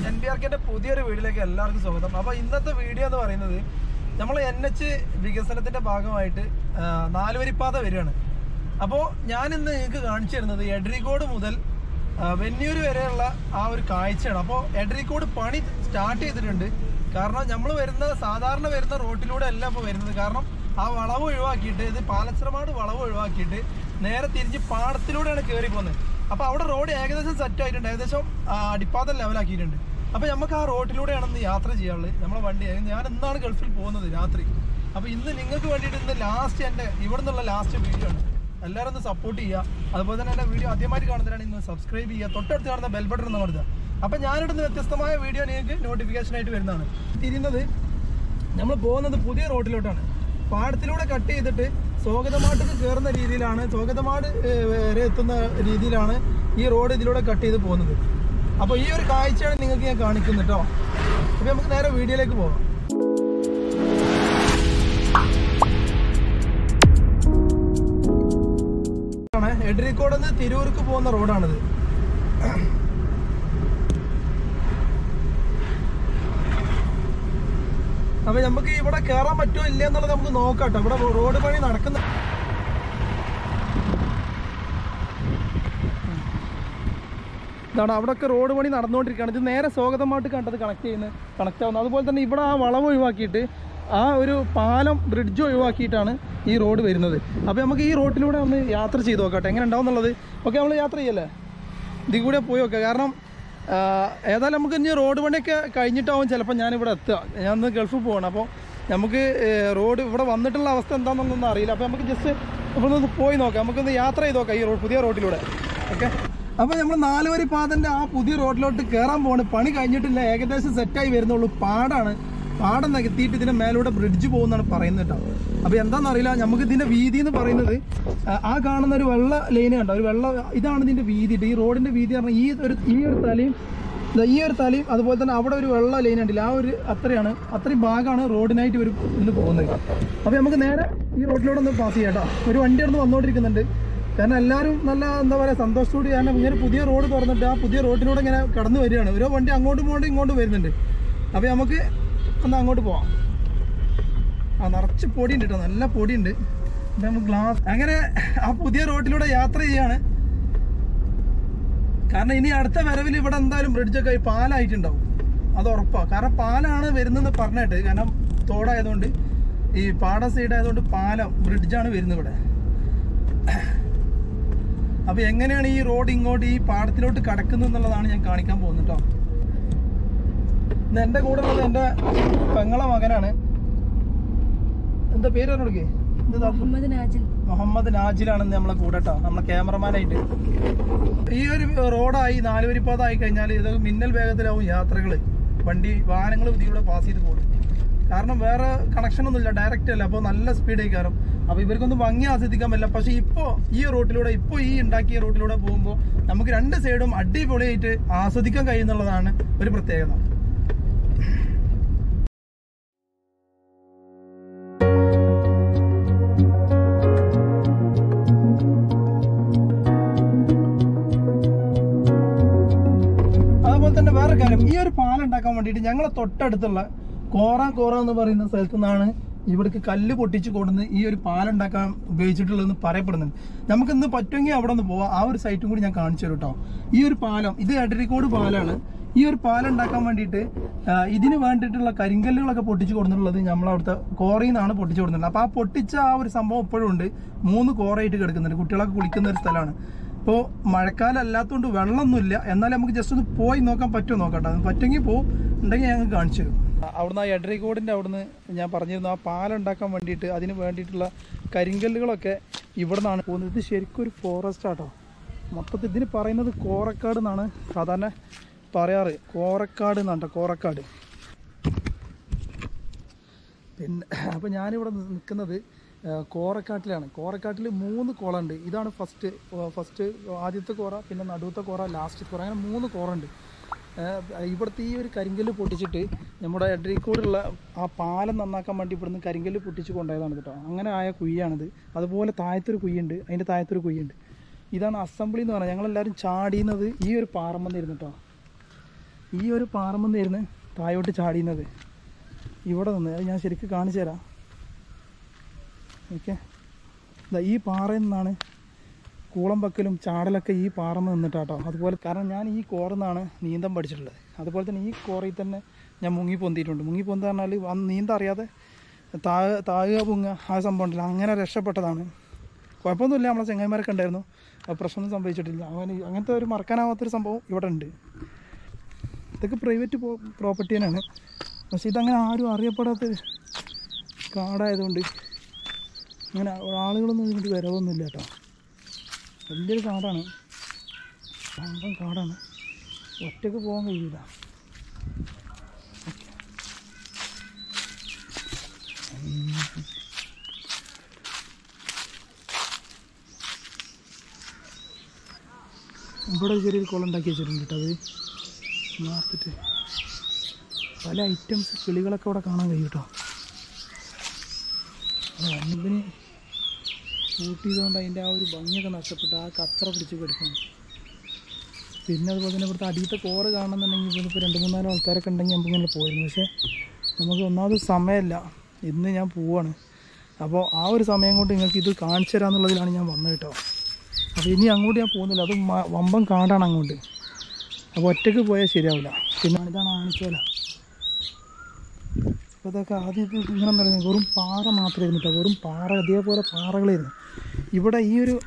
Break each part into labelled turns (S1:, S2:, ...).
S1: N B R കെന്റെ പുതിയൊരു വീഡിയോയിലേക്ക് എല്ലാവർക്കും സ്വാഗതം അപ്പൊ ഇന്നത്തെ വീഡിയോ എന്ന് പറയുന്നത് നമ്മൾ എൻ എച്ച് വികസനത്തിന്റെ ഭാഗമായിട്ട് ആ, നാലുവരിപ്പാത വരികയാണ് അപ്പോൾ ഞാൻ ഇന്ന് നിങ്ങൾക്ക് കാണിച്ചു തരുന്നത് എഡ്രിക്കോട് മുതൽ ആ, വെന്നൂര് വരെയുള്ള ആ ഒരു കാഴ്ചയാണ് അപ്പോൾ എഡ്രിക്കോട് പണി സ്റ്റാർട്ട് ചെയ്തിട്ടുണ്ട് കാരണം നമ്മൾ വരുന്ന സാധാരണ വരുന്ന റോട്ടിലൂടെ അല്ല ഇപ്പോൾ വരുന്നത് കാരണം ആ വളവ് ഒഴിവാക്കിയിട്ട് ഇത് പാലച്ചിറമാട് വളവ് ഒഴിവാക്കിയിട്ട് നേരെ തിരിച്ച് പാടത്തിലൂടെയാണ് കയറി പോകുന്നത് അപ്പൊ അവിടെ റോഡ് ഏകദേശം സെറ്റ് ആയിട്ടുണ്ട് ഏകദേശം ആ, അടിപ്പാത ലെവലാക്കിയിട്ടുണ്ട് അപ്പൊ നമുക്ക് ആ റോഡിലൂടെയാണ് ഇന്ന് യാത്ര ചെയ്യാനുള്ളത് നമ്മളെ വണ്ടി ഞാൻ ഇന്നാണ് ഗൾഫിൽ പോകുന്നത് രാത്രി അപ്പൊ ഇന്ന് നിങ്ങൾക്ക് വേണ്ടിയിട്ട് ഇന്ന് ലാസ്റ്റ് എൻ്റെ ഇവിടെ നിന്നുള്ള ലാസ്റ്റ് വീഡിയോ ആണ് എല്ലാവരും ഒന്ന് സപ്പോർട്ട് ചെയ്യുക അതുപോലെ തന്നെ എൻ്റെ വീഡിയോ ആദ്യമായിട്ട് കാണുന്നവരാണ് ഇന്ന് സബ്സ്ക്രൈബ് ചെയ്യുക തൊട്ടടുത്ത് കാണുന്ന ബെൽ ബട്ടൺ എന്ന് പറഞ്ഞാൽ അപ്പൊ ഞാനിടുന്ന വ്യത്യസ്തമായ വീഡിയോ നിങ്ങൾക്ക് നോട്ടിഫിക്കേഷൻ ആയിട്ട് വരുന്നതാണ് തിരിയുന്നത് നമ്മൾ പോകുന്നത് പുതിയ റോഡിലോട്ടാണ് പാടത്തിലൂടെ കട്ട് ചെയ്തിട്ട് സ്വാഗതമാട്ടിക്ക് കയറുന്ന രീതിയിലാണ് സ്വാഗതമാട് ഏഹ്, വരെ എത്തുന്ന രീതിയിലാണ് ഈ റോഡ് ഇതിലൂടെ കട്ട് ചെയ്ത് പോകുന്നത് അപ്പോൾ ഈ ഒരു കാഴ്ചയാണ് നിങ്ങൾക്ക് ഞാൻ കാണിക്കുന്നത് കേട്ടോ അപ്പോൾ നമുക്ക് നേരെ വീഡിയോയിലേക്ക് പോകാം ആണ് എഡ്രിക്കോട് നിന്ന് തിരൂർക്ക് പോകുന്ന റോഡാണിത് അപ്പൊ നമുക്ക് ഇവിടെ കയറാൻ പറ്റുമോ ഇല്ല എന്നുള്ളത് നമുക്ക് നോക്കാം ട്ടോ. ഇവിടെ റോഡ് പണി നടക്കുന്ന ഇതാണ് അവിടെയൊക്കെ റോഡ് പണി നടന്നുകൊണ്ടിരിക്കുകയാണ് ഇത് നേരെ സ്വാഗതമായിട്ട് കണ്ടത് കണക്ട് ചെയ്യുന്നത് കണക്ട് ആവുന്നത് അതുപോലെ തന്നെ ഇവിടെ ആ വളവ് ഒഴിവാക്കിയിട്ട് ആ ഒരു പാലം ബ്രിഡ്ജ് ഒഴിവാക്കിയിട്ടാണ് ഈ റോഡ് വരുന്നത് അപ്പോൾ നമുക്ക് ഈ റോഡിലൂടെ ഒന്ന് യാത്ര ചെയ്ത് നോക്കട്ടെ എങ്ങനെ ഉണ്ടാവും എന്നുള്ളത് ഓക്കെ നമ്മൾ യാത്ര ചെയ്യല്ലേ ഇതിൽ കൂടെ പോയി നോക്കാം കാരണം ആ, ഏതായാലും നമുക്ക് ഇനി റോഡ് പണിയൊക്കെ കഴിഞ്ഞിട്ടാവും ചിലപ്പോൾ ഞാനിവിടെ എത്തുക ഞാൻ ഇന്ന് ഗൾഫിൽ പോകണം അപ്പോൾ നമുക്ക് ഏ, റോഡ് ഇവിടെ വന്നിട്ടുള്ള അവസ്ഥ എന്താണെന്നൊന്നും അറിയില്ല അപ്പോൾ നമുക്ക് ജസ്റ്റ് ഇവിടെ നിന്ന് പോയി നോക്കാം നമുക്കൊന്ന് യാത്ര ചെയ്ത് നോക്കാം ഈ റോഡ് പുതിയ റോഡിലൂടെ ഓക്കെ അപ്പോൾ നമ്മൾ നാല് വരി പാതൻ്റെ ആ പുതിയ റോഡിലോട്ട് കയറാൻ പോവാണ് പണി കഴിഞ്ഞിട്ടില്ല ഏകദേശം സെറ്റായി വരുന്നുള്ളൂ പാടാണ് പാടം നികത്തിയിട്ട് ഇതിന്റെ മേലൂടെ ബ്രിഡ്ജ് പോകുന്നാണ് പറയുന്നത് കേട്ടോ അപ്പോൾ എന്താണെന്ന് അറിയില്ല നമുക്ക് ഇതിന്റെ വീതി എന്ന് പറയുന്നത് ആ, ആ കാണുന്ന ഒരു വെള്ള ലൈന് കണ്ടോ ഒരു വെള്ള ഇതാണ് ഇതിന്റെ വീതി ട്ടോ. ഈ റോഡിന്റെ വീതി പറഞ്ഞാൽ ഈ ഒരു ഈ ഒരു തലയും ദാ ഈ ഒരു തലയും അതുപോലെ തന്നെ അവിടെ ഒരു വെള്ള ലൈൻ ഉണ്ടല്ലോ ആ ഒരു അത്രയാണ് അത്രയും ഭാഗമാണ് റോഡിനായിട്ട് ഒരു ഇന്ന് പോകുന്നത് അപ്പോൾ നമുക്ക് നേരെ ഈ റോഡിലൂടെ ഒന്ന് പാസ് ചെയ്യാം കേട്ടോ ഒരു വണ്ടി അവിടെ വന്നുകൊണ്ടിരിക്കുന്നുണ്ട് കാരണം എല്ലാവരും നല്ല എന്താ പറയുക സന്തോഷത്തോടെ കാരണം ഇങ്ങനെ പുതിയ റോഡ് തുറന്നിട്ട് ആ പുതിയ റോഡിലൂടെ ഇങ്ങനെ കടന്നു വരികയാണ് ഓരോ വണ്ടി അങ്ങോട്ടും പോകണ്ട് ഇങ്ങോട്ടും വരുന്നുണ്ട് അപ്പോൾ നമുക്ക് ഒന്ന് അങ്ങോട്ട് പോവാം ആ നിറച്ച് പൊടിയുണ്ട് കേട്ടോ നല്ല പൊടിയുണ്ട് ഇത് നമുക്ക് ഗ്ലാസ് അങ്ങനെ ആ പുതിയ റോഡിലൂടെ യാത്ര ചെയ്യാണ് കാരണം ഇനി അടുത്ത വരവിൽ ഇവിടെ എന്തായാലും ബ്രിഡ്ജൊക്കെ ആയി പാലായിട്ടുണ്ടാവും അത് ഉറപ്പാണ് കാരണം പാലാണ് വരുന്നതെന്ന് പറഞ്ഞിട്ട് കാരണം തോടായതുകൊണ്ട് ഈ പാട സൈഡ് ആയതുകൊണ്ട് പാലം ബ്രിഡ്ജാണ് വരുന്നത് ഇവിടെ അപ്പൊ എങ്ങനെയാണ് ഈ റോഡ് ഇങ്ങോട്ട് ഈ പാടത്തിലോട്ട് കടക്കുന്നത് എന്നുള്ളതാണ് ഞാൻ കാണിക്കാൻ പോകുന്നത് കേട്ടോ ഇന്ന് എന്റെ കൂടെ ഉള്ളത് എന്റെ പെങ്ങളെ മകനാണ് എന്താ പേര് പറഞ്ഞോടക്കേ
S2: മുഹമ്മദ് നാജിൽ
S1: മുഹമ്മദ് നാജിലാണ് ഇന്ന് നമ്മളെ കൂടെ കേട്ടോ നമ്മളെ ക്യാമറമാനായിട്ട് ഈ ഒരു റോഡായി നാലുവരിപ്പാതായി കഴിഞ്ഞാൽ ഇത് മിന്നൽ വേഗത്തിലാവും യാത്രകള് വണ്ടി വാഹനങ്ങൾ ഇതിലൂടെ പാസ് ചെയ്ത് പോകും കാരണം വേറെ കണക്ഷൻ ഒന്നുമില്ല ഡയറക്റ്റ് അല്ല അപ്പോൾ നല്ല സ്പീഡ് കയറും അപ്പോൾ ഇവർക്കൊന്നും ഭംഗി ആസ്വദിക്കാൻ പറ്റില്ല പക്ഷേ ഇപ്പോൾ ഈ റോട്ടിലൂടെ ഇപ്പോൾ ഈ ഉണ്ടാക്കിയ റോട്ടിലൂടെ പോകുമ്പോൾ നമുക്ക് രണ്ട് സൈഡും അടിപൊളിയായിട്ട് ആസ്വദിക്കാൻ കഴിയുന്നുള്ളതാണ് ഒരു പ്രത്യേകത അതുപോലെ തന്നെ വേറെ കാര്യം ഈ ഒരു പാലം ഉണ്ടാക്കാൻ വേണ്ടിയിട്ട് ഞങ്ങളെ തൊട്ടടുത്തുള്ള കോറ കോറ എന്ന് പറയുന്ന സ്ഥലത്തു നിന്നാണ് ഇവിടേക്ക് കല്ല് പൊട്ടിച്ച് കൊടുന്ന് ഈ ഒരു പാലം ഉണ്ടാക്കാൻ ഉപയോഗിച്ചിട്ടുള്ളതെന്ന് പറയപ്പെടുന്നുണ്ട് നമുക്ക് ഇന്ന് പറ്റുമെങ്കിൽ അവിടെ ഒന്ന് പോവാം ആ ഒരു സൈറ്റും കൂടി ഞാൻ കാണിച്ചു തരും കേട്ടോ ഈ ഒരു പാലം ഇത് എടരിക്കോട് പാലാണ് ഈ ഒരു പാലം ഉണ്ടാക്കാൻ വേണ്ടിയിട്ട് ആ, ഇതിന് വേണ്ടിയിട്ടുള്ള കരിങ്കല്ലുകളൊക്കെ പൊട്ടിച്ച് കൊടുത്തിട്ടുള്ളത് നമ്മളവിടുത്തെ കോറയിൽ നിന്നാണ് പൊട്ടിച്ച് കൊടുത്തിട്ടുണ്ട് അപ്പോൾ ആ പൊട്ടിച്ച ആ ഒരു സംഭവം ഇപ്പോഴും ഉണ്ട് മൂന്ന് കോറയായിട്ട് കിടക്കുന്നുണ്ട് കുട്ടികളൊക്കെ കുളിക്കുന്ന ഒരു സ്ഥലമാണ് ഇപ്പോൾ മഴക്കാലം അല്ലാത്തതുകൊണ്ട് വെള്ളമൊന്നുമില്ല എന്നാലും നമുക്ക് ജസ്റ്റ് ഒന്ന് പോയി നോക്കാൻ പറ്റുമോ നോക്കട്ടെ അത് പറ്റുമെങ്കിൽ പോവും ഉണ്ടെങ്കിൽ ഞങ്ങൾക്ക് കാണിച്ചു തരും അവിടുന്ന് ആ എഡ്രിക്കോടിൻ്റെ അവിടുന്ന് ഞാൻ പറഞ്ഞിരുന്നു ആ പാലം ഉണ്ടാക്കാൻ വേണ്ടിയിട്ട് അതിന് വേണ്ടിയിട്ടുള്ള കരിങ്കല്ലുകളൊക്കെ ഇവിടെ നിന്നാണ് പോകുന്നത് ഇത് ശരിക്കും ഒരു ഫോറസ്റ്റ് ആട്ടോ മൊത്തത്തിൽ ഇതിന് പറയുന്നത് കോറക്കാട് എന്നാണ് സാധാരണ പറയാറ് കോറക്കാട് എന്നാണ് കോറക്കാട് പിന്നെ അപ്പോൾ ഞാനിവിടെ നിൽക്കുന്നത് ആ, കോറക്കാട്ടിലാണ് കോറക്കാട്ടിൽ മൂന്ന് കോളുണ്ട് ഇതാണ് ഫസ്റ്റ് ഫസ്റ്റ് ആദ്യത്തെ കോറ പിന്നെ നടുവത്തെ കോറ ലാസ്റ്റ് കോറ അങ്ങനെ മൂന്ന് കോറുണ്ട് ഇവിടുത്തെ ഈ ഒരു കരിങ്കല്ല് പൊട്ടിച്ചിട്ട് നമ്മുടെ എഡ്രിക്കോടുള്ള ആ പാലം നന്നാക്കാൻ വേണ്ടി ഇവിടുന്ന് കരിങ്കല്ല് പൊട്ടിച്ച് കൊണ്ടുപോയതാണ് കേട്ടോ അങ്ങനെ ആയ കുഴിയാണിത് അതുപോലെ താഴത്തൊരു കുഴിയുണ്ട് അതിൻ്റെ താഴത്തൊരു കുഴിയുണ്ട് ഇതാണ് അസംബ്ലി എന്ന് പറഞ്ഞാൽ ഞങ്ങളെല്ലാവരും ചാടിയുന്നത് ഈ ഒരു പാറമ്പന്നിരുന്നു കേട്ടോ ഈ ഒരു പാറമെന്നായിരുന്നു താഴോട്ട് ചാടിയുന്നത് ഇവിടെ നിന്ന് അത് ഞാൻ ശരിക്കും കാണിച്ചു തരാം ഓക്കെ ഈ പാറയിൽ നിന്നാണ് കൂളം വക്കലും ചാടലൊക്കെ ഈ പാറന്ന് നിന്നിട്ടാട്ടോ അതുപോലെ കാരണം ഞാൻ ഈ കോറിൽ നീന്തം പഠിച്ചിട്ടുള്ളത് അതുപോലെ തന്നെ ഈ കോറിൽ തന്നെ ഞാൻ മുങ്ങി പൊന്തിയിട്ടുണ്ട് മുങ്ങി പൊന്ത പറഞ്ഞാൽ അന്ന് നീന്തം അറിയാതെ താഴെ താഴുക പൊങ്ങുക ആ സംഭവം ഉണ്ടല്ലോ അങ്ങനെ രക്ഷപ്പെട്ടതാണ് കുഴപ്പമൊന്നുമില്ല നമ്മളെ ചെങ്ങന്മാരൊക്കെ ഉണ്ടായിരുന്നു അത് പ്രശ്നമൊന്നും സംഭവിച്ചിട്ടില്ല അങ്ങനെ അങ്ങനത്തെ ഒരു മറക്കാനാവാത്തൊരു സംഭവം ഇവിടെ ഉണ്ട് ഇതൊക്കെ പ്രൈവറ്റ് പ്രോപ്പർട്ടി തന്നെയാണ് പക്ഷേ ഇതങ്ങനെ ആരും അറിയപ്പെടാത്ത കാടായതുകൊണ്ട് അങ്ങനെ ആളുകളൊന്നും ഇതിൻ്റെ വരവൊന്നുമില്ല കേട്ടോ വലിയൊരു കാടാണ് ഭയങ്കര കാടാണ് ഒറ്റക്ക് പോകാൻ കഴിയില്ല ഇവിടെ ചെറിയൊരു കുളം ഉണ്ടാക്കി വെച്ചിട്ടുണ്ട് കേട്ടോ അത് മാർത്തിട്ട് പല ഐറ്റംസ് കിളികളൊക്കെ ഇവിടെ കാണാൻ കഴിയും കേട്ടോ വന്നതിന് കൂട്ടിയതുകൊണ്ട് അതിൻ്റെ ആ ഒരു ഭംഗിയൊക്കെ നഷ്ടപ്പെട്ട് ആ കച്ചറ പിടിച്ച് കിടക്കും പിന്നെ അതുപോലെ തന്നെ ഇവിടുത്തെ അടിയത്തെ കോറ് കാണണമെന്നുണ്ടെങ്കിൽ ഇപ്പോൾ രണ്ട് മൂന്നാല് ആൾക്കാരൊക്കെ ഉണ്ടെങ്കിൽ നമുക്ക് ഇങ്ങനെ പോയിരുന്നു പക്ഷേ നമുക്ക് ഒന്നാമത് സമയമില്ല ഇന്ന് ഞാൻ പോവാണ് അപ്പോൾ ആ ഒരു സമയം കൊണ്ട് നിങ്ങൾക്ക് ഇത് കാണിച്ചു തരാമെന്നുള്ളതിലാണ് ഞാൻ വന്നത് കേട്ടോ അപ്പോൾ ഇനി അങ്ങോട്ട് ഞാൻ പോകുന്നില്ല അത് മ- വമ്പൻ കാടാണ് അങ്ങോട്ട് അപ്പോൾ ഒറ്റയ്ക്ക് പോയാൽ ശരിയാവില്ല പിന്നെ ഇതാണ് ആണിച്ചോല അപ്പോൾ ഇതൊക്കെ ആദ്യം ഇത് ഇങ്ങനെ പറയുന്നത് വെറും പാറ മാത്രമായിരുന്നു കേട്ടോ വെറും പാറ അതേപോലെ പാറകളായിരുന്നു ഇവിടെ ഈ ഒരു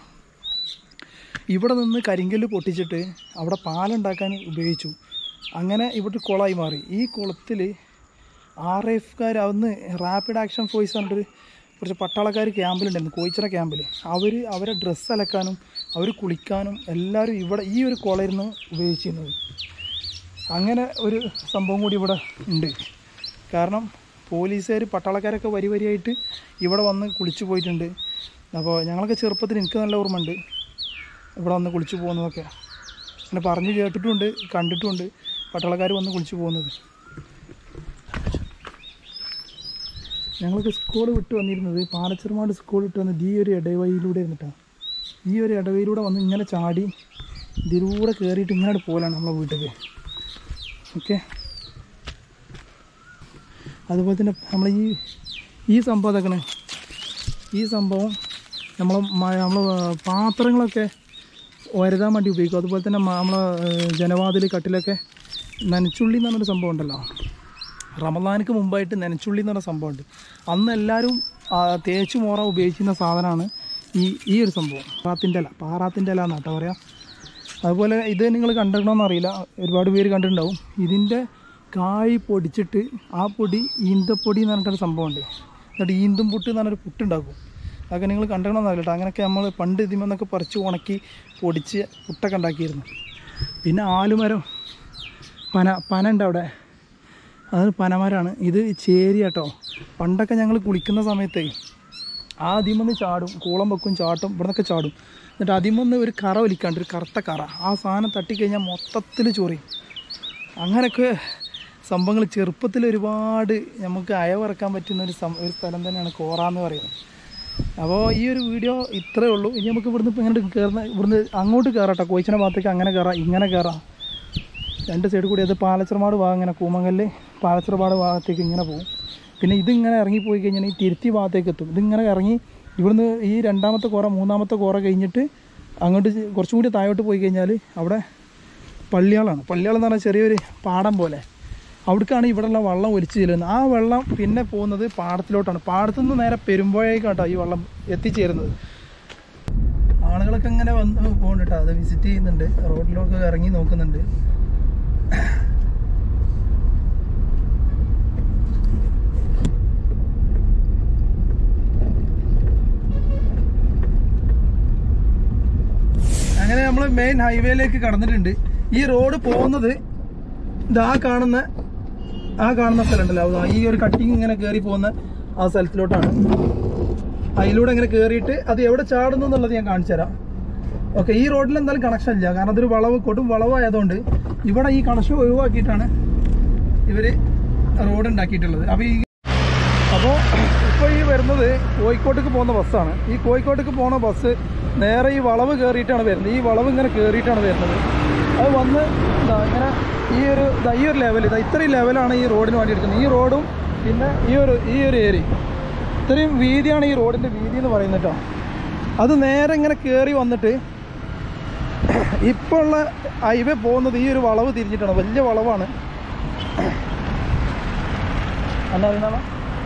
S1: ഇവിടെ നിന്ന് കരിങ്കല്ല് പൊട്ടിച്ചിട്ട് അവിടെ പാലുണ്ടാക്കാൻ ഉപയോഗിച്ചു അങ്ങനെ ഇവിടെ കുളമായി മാറി ഈ കുളത്തിൽ ആർ എഫുകാർ അന്ന് റാപ്പിഡ് ആക്ഷൻ ഫോഴ്സ് പറഞ്ഞിട്ടൊരു കുറച്ച് പട്ടാളക്കാർ ക്യാമ്പിലുണ്ടായിരുന്നു കോയിച്ചിറ ക്യാമ്പിൽ അവർ അവരെ ഡ്രസ്സ് അലക്കാനും അവർ കുളിക്കാനും എല്ലാവരും ഇവിടെ ഈ ഒരു കുളമായിരുന്നു ഉപയോഗിച്ചിരുന്നത് അങ്ങനെ ഒരു സംഭവം കൂടി ഇവിടെ ഉണ്ട് കാരണം പോലീസുകാർ പട്ടാളക്കാരൊക്കെ വരി വരിയായിട്ട് ഇവിടെ വന്ന് കുളിച്ചു പോയിട്ടുണ്ട് അപ്പോൾ ഞങ്ങളൊക്കെ ചെറുപ്പത്തിൽ എനിക്ക് നല്ല ഓർമ്മയുണ്ട് ഇവിടെ വന്ന് കുളിച്ചു പോകുന്നതൊക്കെ അങ്ങനെ പറഞ്ഞു കേട്ടിട്ടുമുണ്ട് കണ്ടിട്ടുമുണ്ട് പട്ടാളക്കാർ വന്ന് കുളിച്ചു പോകുന്നത് ഞങ്ങൾക്ക് സ്കൂൾ വിട്ട് വന്നിരുന്നത് പാലച്ചെറുമാട് സ്കൂൾ വിട്ട് വന്നത് ഈ ഒരു ഇടവഴിയിലൂടെ ഇരുന്നിട്ടാണ് ഈ ഒരു ഇടവഴിയിലൂടെ വന്ന് ഇങ്ങനെ ചാടി ഇതിലൂടെ കയറിയിട്ട് ഇങ്ങനെ പോലാണ് നമ്മളെ വീട്ടിൽ ഓക്കെ അതുപോലെ തന്നെ നമ്മൾ ഈ ഈ സംഭവം ഇതാക്കണേ ഈ സംഭവം നമ്മൾ നമ്മൾ പാത്രങ്ങളൊക്കെ വരുതാൻ വേണ്ടി ഉപയോഗിക്കും അതുപോലെ തന്നെ നമ്മൾ ജനവാതിൽ കട്ടിലൊക്കെ നനച്ചുള്ളി എന്ന് പറഞ്ഞൊരു സംഭവം ഉണ്ടല്ലോ റമദാനിക്ക് മുമ്പായിട്ട് നനച്ചുള്ളി എന്ന് പറഞ്ഞ സംഭവമുണ്ട് അന്ന് എല്ലാവരും ആ, തേച്ച് മോറ ഉപയോഗിക്കുന്ന സാധനമാണ് ഈ ഈ ഒരു സംഭവം പാറാത്തിൻ്റെ ഇല പാറാത്തിൻ്റെ ഇല എന്നാട്ടോ പറയാം അതുപോലെ ഇത് നിങ്ങൾ കണ്ടിട്ടുണ്ടോയെന്ന് അറിയില്ല ഒരുപാട് പേര് കണ്ടിട്ടുണ്ടാവും ഇതിൻ്റെ കായ് പൊടിച്ചിട്ട് ആ പൊടി ഈന്തപ്പൊടി എന്ന് പറഞ്ഞിട്ടൊരു സംഭവമുണ്ട് എന്നിട്ട് ഈന്തും പുട്ട് എന്ന് പറഞ്ഞൊരു പുട്ടുണ്ടാക്കും അതൊക്കെ നിങ്ങൾ കണ്ടിട്ടുണ്ടോയെന്ന് അറിയില്ല കേട്ടോ അങ്ങനെയൊക്കെ നമ്മൾ പണ്ട് ഇതിമെന്നൊക്കെ പറിച്ച് ഉണക്കി പൊടിച്ച് പുട്ടൊക്കെ ഉണ്ടാക്കിയിരുന്നു പിന്നെ ആലുമരം പന പന ഉണ്ട് അവിടെ അത് പനമരമാണ് ഇത് ചേരി കേട്ടോ പണ്ടൊക്കെ ഞങ്ങൾ കുളിക്കുന്ന സമയത്തേ ആദ്യമൊന്ന് ചാടും കൂളം വെക്കും ചാട്ടും ഇവിടെ നിന്നൊക്കെ ചാടും എന്നിട്ട് അതിമൊന്ന് ഒരു കറ വലിക്കാണ്ട് ഒരു കറുത്ത കറ ആ സാധനം തട്ടിക്കഴിഞ്ഞാൽ മൊത്തത്തിൽ ചൊറിയും അങ്ങനെയൊക്കെ സംഭവങ്ങൾ ചെറുപ്പത്തിൽ ഒരുപാട് നമുക്ക് അയവിറക്കാൻ പറ്റുന്ന ഒരു സം ഒരു സ്ഥലം തന്നെയാണ് കോറ എന്ന് പറയുന്നത് അപ്പോൾ ഈ ഒരു വീഡിയോ ഇത്രയേ ഉള്ളൂ ഇനി നമുക്ക് ഇവിടുന്ന് ഇപ്പോൾ ഇങ്ങനെ കയറുന്ന ഇവിടുന്ന് അങ്ങോട്ട് കയറാട്ടോ കോയിച്ചിൻ്റെ ഭാഗത്തേക്ക് അങ്ങനെ കയറാം ഇങ്ങനെ കയറാം രണ്ട് സൈഡ് കൂടി അത് പാലച്ചിറമാട് ഭാഗം ഇങ്ങനെ കൂമങ്കല്ല് പാലച്ചിറപാട് ഭാഗത്തേക്ക് ഇങ്ങനെ പോകും പിന്നെ ഇതിങ്ങനെ ഇറങ്ങിപ്പോയി കഴിഞ്ഞാൽ ഈ തിരുത്തി ഭാഗത്തേക്ക് എത്തും ഇതിങ്ങനെ ഇറങ്ങി ഇവിടുന്ന് ഈ രണ്ടാമത്തെ കോറ മൂന്നാമത്തെ കോറ കഴിഞ്ഞിട്ട് അങ്ങോട്ട് ചെ- കുറച്ചും കൂടി താഴോട്ട് പോയി കഴിഞ്ഞാൽ അവിടെ പള്ളിയാളാണ് പള്ളിയാൾ എന്ന് പറഞ്ഞാൽ ചെറിയൊരു പാടം പോലെ അവിടേക്കാണ് ഇവിടെയുള്ള വെള്ളം ഒലിച്ചു ചെല്ലുന്നത് ആ വെള്ളം പിന്നെ പോകുന്നത് പാടത്തിലോട്ടാണ് പാടത്തു നിന്ന് നേരെ പെരുമ്പോഴേക്കാട്ടോ ഈ വെള്ളം എത്തിച്ചേരുന്നത് ആളുകളൊക്കെ ഇങ്ങനെ വന്ന് പോകുന്നുണ്ട് കേട്ടോ അത് വിസിറ്റ് ചെയ്യുന്നുണ്ട് റോഡിലൊക്കെ ഇറങ്ങി നോക്കുന്നുണ്ട് അങ്ങനെ നമ്മൾ മെയിൻ ഹൈവേയിലേക്ക് കടന്നിട്ടുണ്ട് ഈ റോഡ് പോകുന്നത് ഇതാ കാണുന്ന ആ കാണുന്ന സ്ഥലം ഉണ്ടല്ലോ അതാ ഈ ഒരു കട്ടിങ് ഇങ്ങനെ കയറി പോകുന്ന ആ സ്ഥലത്തിലോട്ടാണ് അതിലൂടെ ഇങ്ങനെ കയറിയിട്ട് അത് എവിടെ ചാടുന്നു എന്നുള്ളത് ഞാൻ കാണിച്ചു തരാം ഓക്കെ ഈ റോഡിൽ എന്തായാലും കണക്ഷൻ ഇല്ല കാരണം അതൊരു വളവ് കൊടും വളവായതുകൊണ്ട് ഇവിടെ ഈ കണക്ഷൻ ഒഴിവാക്കിയിട്ടാണ് ഇവര് റോഡ് ഉണ്ടാക്കിയിട്ടുള്ളത് അപ്പോൾ ഈ അപ്പോൾ ഇപ്പോൾ ഈ വരുന്നത് കോഴിക്കോട്ടേക്ക് പോകുന്ന ബസ്സാണ് ഈ കോഴിക്കോട്ടേക്ക് പോകുന്ന ബസ് നേരെ ഈ വളവ് കയറിയിട്ടാണ് വരുന്നത് ഈ വളവ് ഇങ്ങനെ കയറിയിട്ടാണ് വരുന്നത് അത് വന്ന് ഇതാ ഇങ്ങനെ ഈ ഒരു ഇതാ ഈ ഒരു ലെവൽ ഇതാ ഇത്രയും ലെവലാണ് ഈ റോഡിന് വേണ്ടി എടുക്കുന്നത് ഈ റോഡും പിന്നെ ഈ ഒരു ഈ ഒരു ഏരിയ ഇത്രയും വീതിയാണ് ഈ റോഡിൻ്റെ വീതി എന്ന് പറയുന്നത് കേട്ടോ അത് നേരെ ഇങ്ങനെ കയറി വന്നിട്ട് ഇപ്പോൾ ഉള്ള ഹൈവേ പോകുന്നത് ഈ ഒരു വളവ് തിരിഞ്ഞിട്ടാണ് വലിയ വളവാണ് അല്ല അറിയണോ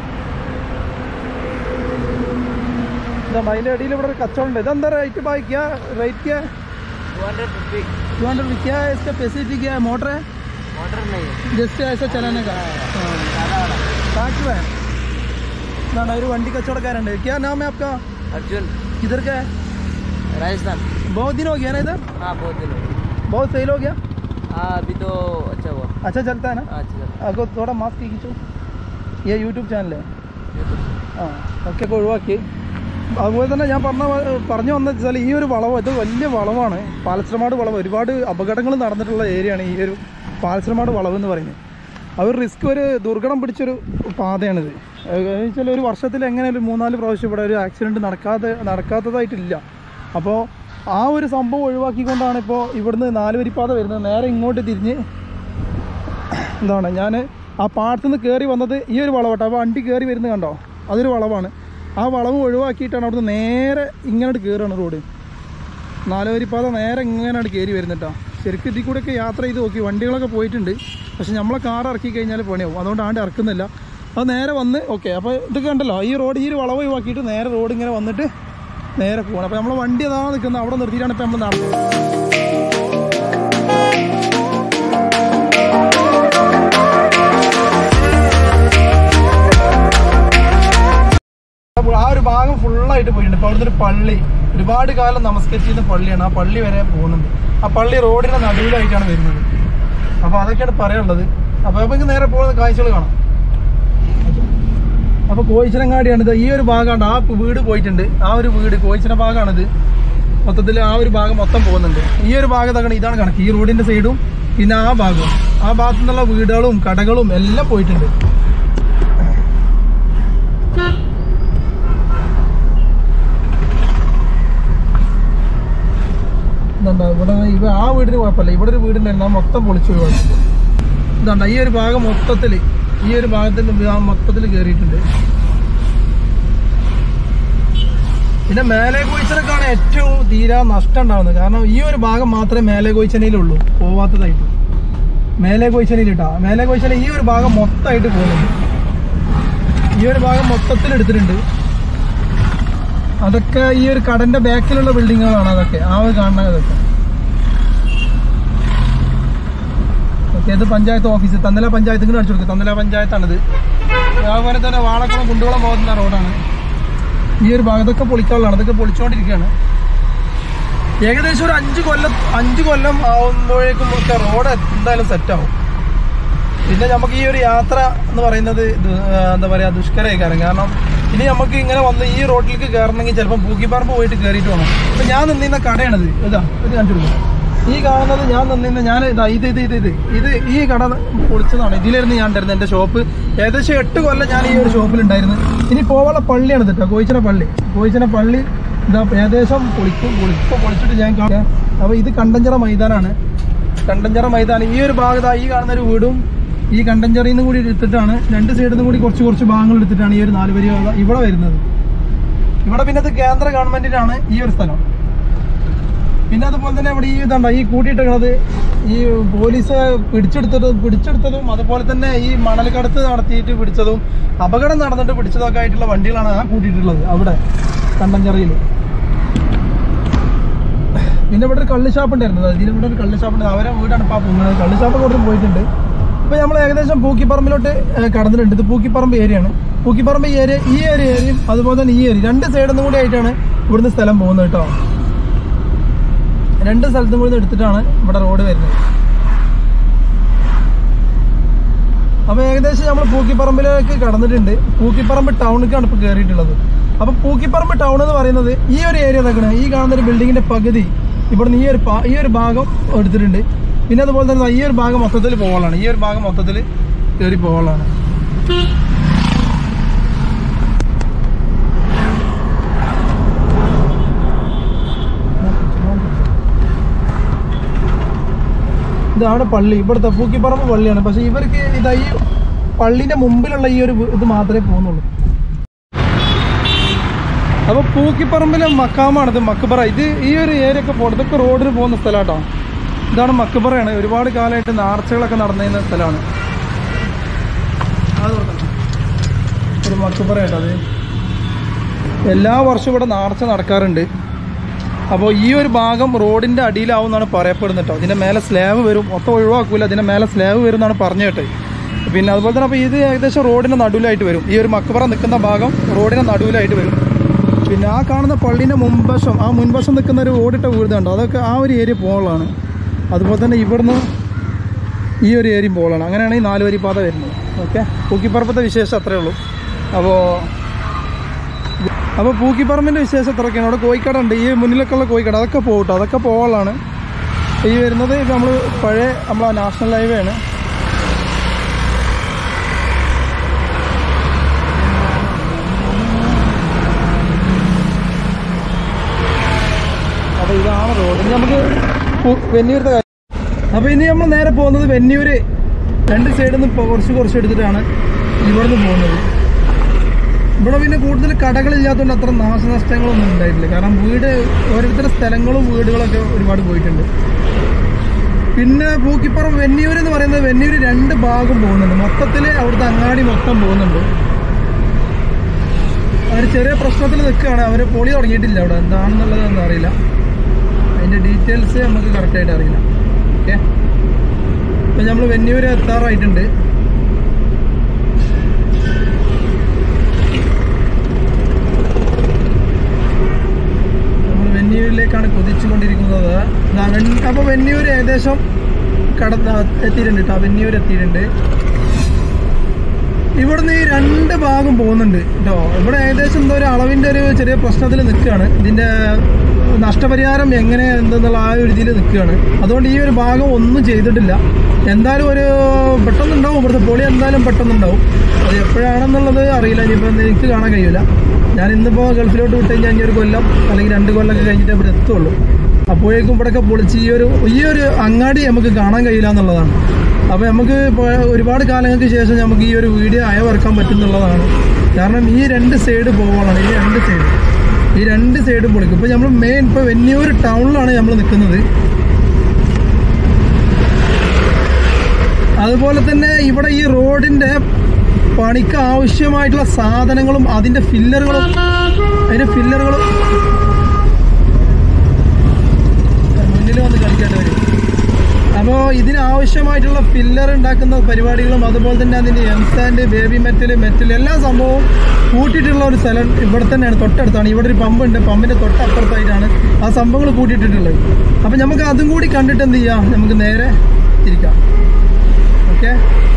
S1: ഇതുണ്ട് അതിൻ്റെ ഇടയിൽ ഇവിടെ ഒരു കച്ചവടം ഉണ്ട് ഇതെന്താ റേറ്റ് ബായിക്കുക rate
S2: two hundred fifty
S1: two hundred क्या है इसका फैसिलिटी क्या है मोटर है
S2: मोटर नहीं है
S1: जस्ट ऐसा चलाने का
S2: सादा वाला
S1: काट रहा है ഇതാണ് ഒരു വണ്ടി കച്ചവടക്കാരുണ്ട് क्या नाम है आपका
S2: अर्जुन
S1: किधर का है
S2: राजस्थान
S1: बहुत दिन हो गया ना इधर
S2: हाँ बहुत दिन हो गए।
S1: बहुत सेल हो गया
S2: हाँ अभी तो अच्छा हुआ
S1: अच्छा चलता है ना
S2: हाँ अच्छा चल
S1: आपको थोड़ा मास्क खींचो ये യൂട്യൂബ് ചാനൽ
S2: YouTube
S1: ആ ഒക്കെ ഒക്കെ ഒഴിവാക്കി അതുപോലെ തന്നെ ഞാൻ പറഞ്ഞ വ- പറഞ്ഞു വന്നത് വെച്ചാൽ ഈ ഒരു വളവ് ഇത് വലിയ വളവാണ് പാലശ്രമാട് വളവ് ഒരുപാട് അപകടങ്ങൾ നടന്നിട്ടുള്ള ഏരിയയാണ് ഈ ഒരു പാലശ്രമാട് വളവ് എന്ന് പറയുന്നത് ആ ഒരു റിസ്ക് ഒരു ദുർഘടം പിടിച്ചൊരു പാതയാണിത് വെച്ചാൽ ഒരു വർഷത്തിൽ എങ്ങനെ ഒരു മൂന്നാല് പ്രാവശ്യം ഇവിടെ ഒരു ആക്സിഡൻറ്റ് നടക്കാതെ നടക്കാത്തതായിട്ടില്ല അപ്പോൾ ആ ഒരു സംഭവം ഒഴിവാക്കിക്കൊണ്ടാണ് ഇപ്പോൾ ഇവിടുന്ന് നാല് വരിപ്പാത വരുന്നത് നേരെ ഇങ്ങോട്ട് തിരിഞ്ഞ് എന്താണ് ഞാൻ ആ പാടത്തു നിന്ന് കയറി വന്നത് ഈ ഒരു വളവട്ടോ അപ്പോൾ വണ്ടി കയറി വരുന്നത് കണ്ടോ അതൊരു വളവാണ് ആ വളവ് ഒഴിവാക്കിയിട്ടാണ് അവിടുന്ന് നേരെ ഇങ്ങോട്ട് കയറുകയാണ് റോഡ് നാലുവരിപ്പാത നേരെ ഇങ്ങനെയാണ് കയറി വരുന്നിട്ടോ ശരിക്കും ഇതിൽ കൂടെയൊക്കെ യാത്ര ചെയ്ത് നോക്കി വണ്ടികളൊക്കെ പോയിട്ടുണ്ട് പക്ഷെ നമ്മളെ കാർ ഇറക്കി കഴിഞ്ഞാൽ പണിയാവും അതുകൊണ്ട് ആണ്ട് ഇറക്കുന്നില്ല അത് നേരെ വന്ന് ഓക്കെ അപ്പോൾ ഇത് കണ്ടല്ലോ ഈ റോഡ് ഈ ഒരു വളവ് ഒഴിവാക്കിയിട്ട് നേരെ റോഡ് ഇങ്ങനെ വന്നിട്ട് നേരെ പോകണം അപ്പോൾ നമ്മളെ വണ്ടി അതാ നിൽക്കുന്നത് അവിടെ നിർത്തിയിട്ടാണ് ഇപ്പോൾ നമ്മൾ നടന്നത് അപ്പോൾ ആ ഒരു ഭാഗം ഫുള്ളായിട്ട് പോയിട്ടുണ്ട് ഇപ്പോൾ അവിടുത്തെ ഒരു പള്ളി ഒരുപാട് കാലം നമസ്കരിച്ചിരുന്ന പള്ളിയാണ് ആ പള്ളി വരെ പോകുന്നുണ്ട് ആ പള്ളി റോഡിന്റെ നടുവിലായിട്ടാണ് വരുന്നത് അപ്പോൾ അതൊക്കെയാണ് പറയാനുള്ളത് അപ്പോൾ നമുക്ക് നേരെ പോകുന്ന കാഴ്ചകൾ കാണാം അപ്പോൾ കോയിച്ചനങ്ങാടിയാണ് ഇത് ഈ ഒരു ഭാഗമാണ് ആ വീട് പോയിട്ടുണ്ട് ആ ഒരു വീട് കോയിച്ചന ഭാഗമാണിത് മൊത്തത്തിൽ ആ ഒരു ഭാഗം മൊത്തം പോകുന്നുണ്ട് ഈ ഒരു ഭാഗത്തൊക്കെ ഇതാണ് കണക്ക് ഈ റോഡിന്റെ സൈഡും പിന്നെ ആ ഭാഗവും ആ ഭാഗത്തു നിന്നുള്ള വീടുകളും കടകളും എല്ലാം പോയിട്ടുണ്ട് ഇതുണ്ടോ ഇവിടെ ഇവ ആ വീടിന് കുഴപ്പമില്ല ഇവിടെ ഒരു വീടുണ്ടായിരുന്നു ആ മൊത്തം പൊളിച്ചു ഒഴിവാക്കി ഇതുണ്ടോ ഈ ഒരു ഭാഗം മൊത്തത്തിൽ ഈ ഒരു ഭാഗത്തിന്റെ മൊത്തത്തിൽ കയറിയിട്ടുണ്ട് പിന്നെ മേലെ കൊയ്ച്ചനക്കാണ് ഏറ്റവും തീരാ നഷ്ടം ഉണ്ടാവുന്നത് കാരണം ഈ ഒരു ഭാഗം മാത്രമേ മേലെ കൊയ്ച്ചനയിലുള്ളൂ പോവാത്തതായിട്ട് മേലെ കൊയ്ച്ചനയിലിട്ടാ മേലെ കൊയ്ച്ചന ഈ ഒരു ഭാഗം മൊത്തമായിട്ട് പോകുന്നുണ്ട് ഈ ഒരു ഭാഗം മൊത്തത്തിൽ എടുത്തിട്ടുണ്ട് അതൊക്കെ ഈ ഒരു കടന്റെ ബാക്കിലുള്ള ബിൽഡിങ്ങുകളാണ് അതൊക്കെ ആ ഒരു കാണുന്ന അതൊക്കെ ഓക്കെ ഇത് പഞ്ചായത്ത് ഓഫീസ് തന്നല പഞ്ചായത്ത് ഇങ്ങനെ അടിച്ചു കൊടുക്കുക തന്നല പഞ്ചായത്താണിത് അതുപോലെ തന്നെ വാളക്കുളം കുണ്ടുകുളം പോകുന്ന റോഡാണ് ഈ ഒരു ഭാഗത്തൊക്കെ പൊളിക്കാനുള്ളതാണ് അതൊക്കെ പൊളിച്ചുകൊണ്ടിരിക്കുകയാണ് ഏകദേശം ഒരു അഞ്ച് കൊല്ലം അഞ്ച് കൊല്ലം ആവുമ്പോഴേക്കും ഒക്കെ റോഡ് എന്തായാലും സെറ്റാവും പിന്നെ നമുക്ക് ഈ ഒരു യാത്ര എന്ന് പറയുന്നത് ഇത്, ആ, എന്താ പറയാ ദുഷ്കരമായിക്കാരം കാരണം ഇനി നമുക്ക് ഇങ്ങനെ വന്ന് ഈ റോഡിലേക്ക് കയറണമെങ്കിൽ ചിലപ്പോൾ പൂക്കിപ്പറമ്പ് പോയിട്ട് കയറിയിട്ട് വേണം ഇപ്പൊ ഞാൻ നിന്നിരുന്ന കടയാണിത് ഇതാ ഇത് കണ്ടിരുന്നു ഈ കാണുന്നത് ഞാൻ നിന്നിരുന്ന ഞാൻ ഇതാ ഇത് ഇത് ഇത് ഇത് ഇത് ഈ കട പൊളിച്ചതാണ് ഇതിലായിരുന്നു ഞാൻ ഉണ്ടായിരുന്നത് എന്റെ ഷോപ്പ് ഏകദേശം എട്ട് കൊല്ലം ഞാൻ ഈ ഒരു ഷോപ്പിൽ ഉണ്ടായിരുന്നു ഇനി പോവാനുള്ള പള്ളിയാണ് കേട്ടോ കോയിച്ചന പള്ളി കോയിച്ചന പള്ളി ഇതാ ഏകദേശം പൊളിക്കും പൊളിക്കും പൊളിച്ചിട്ട് ഞാൻ കാണാം അപ്പൊ ഇത് കണ്ടഞ്ചിറ മൈതാനാണ് കണ്ടഞ്ചിറ മൈതാനം ഈ ഒരു ഭാഗത്ത് ഈ കാണുന്ന ഒരു വീടും ഈ കണ്ടഞ്ചറിയിൽ നിന്ന് കൂടി എടുത്തിട്ടാണ് രണ്ട് സൈഡിൽ നിന്ന് കൂടി കുറച്ച് കുറച്ച് ഭാഗങ്ങൾ എടുത്തിട്ടാണ് ഈ ഒരു നാല് വരി പാത ഇവിടെ വരുന്നത് ഇവിടെ പിന്നെ ഇത് കേന്ദ്ര ഗവൺമെന്റിനാണ് ഈ ഒരു സ്ഥലം പിന്നെ അതുപോലെ തന്നെ ഇവിടെ ഈ ഇതുണ്ടോ ഈ കൂട്ടിയിട്ടത് ഈ പോലീസ് പിടിച്ചെടുത്തതും പിടിച്ചെടുത്തതും അതുപോലെ തന്നെ ഈ മണൽക്കടത്ത് നടത്തിയിട്ട് പിടിച്ചതും അപകടം നടന്നിട്ട് പിടിച്ചതൊക്കെ ആയിട്ടുള്ള വണ്ടികളാണ് ആ കൂട്ടിയിട്ടുള്ളത് അവിടെ കണ്ടഞ്ചറിയിൽ പിന്നെ ഇവിടെ ഒരു കള്ള് ഷാപ്പ് ഉണ്ടായിരുന്നത് അതിൽ ഇവിടെ ഒരു കള്ള് ഷാപ്പ് ഉണ്ട് അവരെ വീടാണ് ഇപ്പോൾ പോകുന്നത് കള്ള് ഷാപ്പ് കൊടുത്ത് പോയിട്ടുണ്ട് ഇപ്പൊ നമ്മൾ ഏകദേശം പൂക്കിപ്പറമ്പിലോട്ട് ഏഹ്, കടന്നിട്ടുണ്ട് ഇത് പൂക്കിപ്പറമ്പ് ഏരിയയാണ് പൂക്കിപ്പറമ്പ് ഏരിയ ഈ ഒരു ഏരിയയും അതുപോലെ തന്നെ ഈ ഏരിയ രണ്ട് സൈഡിൽ നിന്നും കൂടി ആയിട്ടാണ് ഇവിടുന്ന് സ്ഥലം പോകുന്നത് കേട്ടോ രണ്ട് സ്ഥലത്തും കൂടി എടുത്തിട്ടാണ് ഇവിടെ റോഡ് വരുന്നത് അപ്പൊ ഏകദേശം നമ്മൾ പൂക്കിപ്പറമ്പിലേക്ക് കടന്നിട്ടുണ്ട് പൂക്കിപ്പറമ്പ് ടൗണിലേക്കാണ് ഇപ്പൊ കയറിയിട്ടുള്ളത് അപ്പൊ പൂക്കിപ്പറമ്പ് ടൗൺ എന്ന് പറയുന്നത് ഈ ഒരു ഏരിയ നോക്കണേ ഈ കാണുന്ന ഒരു ബിൽഡിങ്ങിന്റെ പകുതി ഇവിടുന്ന് ഈ ഒരു പാ- ഈ ഒരു ഭാഗം എടുത്തിട്ടുണ്ട് പിന്നെ അതുപോലെ തന്നെ ദാ ഈ ഒരു ഭാഗം മൊത്തത്തിൽ പോകാനാണ് ഈ ഒരു ഭാഗം മൊത്തത്തിൽ കയറി പോകാനാണ് ഇതാണ് പള്ളി ഇവിടുത്തെ പൂക്കിപ്പറമ്പ് പള്ളിയാണ് പക്ഷെ ഇവർക്ക് ഇതാ ഈ പള്ളിന്റെ മുമ്പിലുള്ള ഈ ഒരു ഇത് മാത്രമേ പോകുന്നുള്ളൂ അപ്പൊ പൂക്കിപ്പറമ്പിലെ മക്കാമാണിത് മക്കബറ ഇത് ഈ ഒരു ഏരിയ ഒക്കെ പോകുന്നത് ഇതൊക്കെ റോഡിന് പോകുന്ന സ്ഥലമാട്ടോ ഇതാണ് മക്കബറയാണ് ഒരുപാട് കാലമായിട്ട് നേർച്ചകളൊക്കെ നടന്നിരുന്ന സ്ഥലമാണ് അത് തുറക്കണം. ഒരു മക്കബറയാട്ടോ അത് എല്ലാ വർഷവും ഇവിടെ നേർച്ച നടക്കാറുണ്ട് അപ്പോൾ ഈ ഒരു ഭാഗം റോഡിൻ്റെ അടിയിലാവും എന്നാണ് പറയപ്പെടുന്നത് കേട്ടോ ഇതിൻ്റെ മേലെ സ്ലാബ് വരും മൊത്തം ഒഴിവാക്കൂല ഇതിൻ്റെ മേലെ സ്ലാബ് വരും എന്നാണ് പറഞ്ഞു കേട്ടത് പിന്നെ അതുപോലെ തന്നെ അപ്പോൾ ഇത് ഏകദേശം റോഡിൻ്റെ നടുവിലായിട്ട് വരും ഈ ഒരു മക്കബറ നിൽക്കുന്ന ഭാഗം റോഡിൻ്റെ നടുവിലായിട്ട് വരും പിന്നെ ആ കാണുന്ന പള്ളീൻ്റെ മുൻവശം ആ മുൻവശം നിൽക്കുന്ന ഒരു ഓടിട്ട വീട് കണ്ടോ അതൊക്കെ ആ ഒരു ഏരിയ പോകാനുള്ളതാണ് അതുപോലെ തന്നെ ഇവിടുന്ന് ഈ ഒരു ഏരിയ പോകാനാണ് അങ്ങനെയാണ് ഈ നാല് വരി പാത വരുന്നത് ഓക്കെ പൂക്കിപ്പറമ്പത്തെ വിശേഷം അത്രേ ഉള്ളൂ അപ്പോൾ അപ്പോൾ പൂക്കിപ്പറമ്പിൻ്റെ വിശേഷം അത്രയൊക്കെയാണ് അവിടെ കോഴിക്കട ഉണ്ട് ഈ മുന്നിലൊക്കെ ഉള്ള കോഴിക്കട അതൊക്കെ പോകട്ടോ അതൊക്കെ പോകാനുള്ളതാണ് ഈ വരുന്നത് നമ്മൾ പഴയ നമ്മളെ നാഷണൽ ഹൈവേ ആണ് അപ്പോൾ ഇതാണ് റോഡ് ഇനി നമുക്ക് പു- വെന്നിയൂരത്തെ കാര്യം അപ്പോൾ ഇനി നമ്മൾ നേരെ പോകുന്നത് വെന്നിയൂര് രണ്ട് സൈഡിൽ നിന്ന് ഇപ്പോൾ കുറച്ച് കുറച്ച് എടുത്തിട്ടാണ് ഇവിടുന്ന് പോകുന്നത് ഇവിടെ പിന്നെ കൂടുതൽ കടകളില്ലാത്തതുകൊണ്ട് അത്ര നാശനഷ്ടങ്ങളൊന്നും ഉണ്ടായിട്ടില്ല കാരണം വീട് ഓരോരുത്തരുടെ സ്ഥലങ്ങളും വീടുകളൊക്കെ ഒരുപാട് പോയിട്ടുണ്ട് പിന്നെ പൂക്കിപ്പുറം വെന്നിയൂർ എന്ന് പറയുന്നത് വെന്നിയൂർ രണ്ട് ഭാഗം പോകുന്നുണ്ട് മൊത്തത്തിൽ അവിടുത്തെ അങ്ങാടി മൊത്തം പോകുന്നുണ്ട് അവർ ചെറിയ പ്രശ്നത്തിൽ നിൽക്കുകയാണ് അവർ പൊളി തുടങ്ങിയിട്ടില്ല അവിടെ എന്താണെന്നുള്ളതൊന്നും അറിയില്ല അതിൻ്റെ ഡീറ്റെയിൽസ് നമുക്ക് കറക്റ്റായിട്ട് അറിയില്ല ഓക്കെ ഇപ്പം നമ്മൾ വെന്നിയൂർ എത്താറായിട്ടുണ്ട് നമ്മൾ വെന്നിയൂരിലേക്കാണ് കുതിച്ചുകൊണ്ടിരിക്കുന്നത് ദാ വെൻ- അപ്പോൾ വെന്നിയൂർ ഏകദേശം കട ദാ എത്തിയിട്ടുണ്ട് കേട്ടോ വെന്നിയൂർ എത്തിയിട്ടുണ്ട് ഇവിടുന്ന് ഈ രണ്ട് ഭാഗം പോകുന്നുണ്ട് കേട്ടോ ഇവിടെ ഏകദേശം എന്തോ ഒരു അളവിൻ്റെ ഒരു ചെറിയ പ്രശ്നത്തിൽ നിൽക്കുകയാണ് ഇതിൻ്റെ നഷ്ടപരിഹാരം എങ്ങനെ എന്തെന്നുള്ള ആ ഒരു രീതിയിൽ നിൽക്കുകയാണ് അതുകൊണ്ട് ഈ ഒരു ഭാഗം ഒന്നും ചെയ്തിട്ടില്ല എന്തായാലും ഒരു പെട്ടെന്നുണ്ടാവും ഇവിടുത്തെ പൊളി എന്തായാലും പെട്ടെന്നുണ്ടാവും അത് എപ്പോഴാണെന്നുള്ളത് അറിയില്ല ഇനിയിപ്പോൾ എനിക്ക് കാണാൻ കഴിയില്ല ഞാൻ ഇന്നിപ്പോൾ ഗൾഫിലോട്ട് വിട്ട് കഴിഞ്ഞാൽ ഇനി ഒരു കൊല്ലം അല്ലെങ്കിൽ രണ്ട് കൊല്ലമൊക്കെ കഴിഞ്ഞിട്ട് ഇവിടെ എത്തുള്ളൂ അപ്പോഴേക്കും ഇവിടെയൊക്കെ പൊളിച്ച് ഈ ഒരു ഈ ഒരു അങ്ങാടി നമുക്ക് കാണാൻ കഴിയില്ല എന്നുള്ളതാണ് അപ്പോൾ നമുക്ക് ഇപ്പോൾ ഒരുപാട് കാലങ്ങൾക്ക് ശേഷം നമുക്ക് ഈ ഒരു വീഡിയോ അയവിറക്കാൻ പറ്റുന്നുള്ളതാണ് കാരണം ഈ രണ്ട് സൈഡ് പോകാനാണ് ഈ രണ്ട് സൈഡ് ഈ രണ്ട് സൈഡ് പൊളിക്കും ഇപ്പോൾ നമ്മൾ മെയിൻ ഇപ്പോൾ വെന്നിയൂർ ടൗണിലാണ് നമ്മൾ നിൽക്കുന്നത് അതുപോലെ തന്നെ ഇവിടെ ഈ റോഡിന്റെ പണിക്ക് ആവശ്യമായിട്ടുള്ള സാധനങ്ങളും അതിന്റെ ഫില്ലറുകളും അതിന്റെ ഫില്ലറുകളും മുന്നിൽ വന്ന് കളിക്കേണ്ടി വരും അപ്പോൾ ഇതിനാവശ്യമായിട്ടുള്ള ഫില്ലർ ഉണ്ടാക്കുന്ന പരിപാടികളും അതുപോലെ തന്നെ അതിൻ്റെ എംസാൻഡ് ബേബി മെറ്റൽ മെറ്റൽ എല്ലാ സംഭവവും കൂട്ടിയിട്ടുള്ള ഒരു സ്ഥലം ഇവിടെ തന്നെയാണ് തൊട്ടടുത്താണ് ഇവിടെ ഒരു പമ്പ് ഉണ്ട് പമ്പിൻ്റെ തൊട്ടപ്പുറത്തായിട്ടാണ് ആ സംഭവങ്ങൾ കൂട്ടിയിട്ടിട്ടുള്ളത് അപ്പോൾ നമുക്ക് അതും കൂടി കണ്ടിട്ട് എന്ത് ചെയ്യാം നമുക്ക് നേരെ തിരിക്കാം ഓക്കെ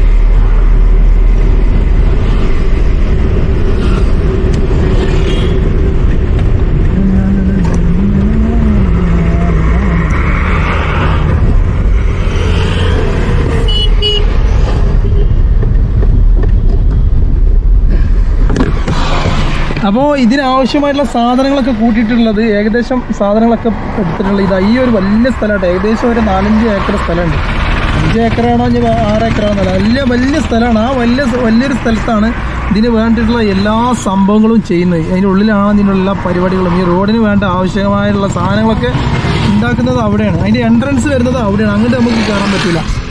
S1: അപ്പോൾ ഇതിനാവശ്യമായിട്ടുള്ള സാധനങ്ങളൊക്കെ കൂട്ടിയിട്ടുള്ളത് ഏകദേശം സാധനങ്ങളൊക്കെ എടുത്തിട്ടുള്ളത് ഇതാ ഈ ഒരു വലിയ സ്ഥലമായിട്ട് ഏകദേശം ഒരു നാലഞ്ച് ഏക്കർ സ്ഥലമുണ്ട് അഞ്ച് ഏക്കറാണോ ഇനി ആറ് ഏക്കറാണോ എന്നല്ല വലിയ വലിയ സ്ഥലമാണ് ആ വലിയ വലിയൊരു സ്ഥലത്താണ് ഇതിന് വേണ്ടിയിട്ടുള്ള എല്ലാ സംഭവങ്ങളും ചെയ്യുന്നത് അതിനുള്ളിലാണ് ഇതിനുള്ള എല്ലാ പരിപാടികളും ഈ റോഡിന് വേണ്ട ആവശ്യമായുള്ള സാധനങ്ങളൊക്കെ ഉണ്ടാക്കുന്നത് അവിടെയാണ് അതിൻ്റെ എൻട്രൻസ് വരുന്നത് അവിടെയാണ് അങ്ങോട്ട് നമുക്ക് കയറാൻ പറ്റില്ല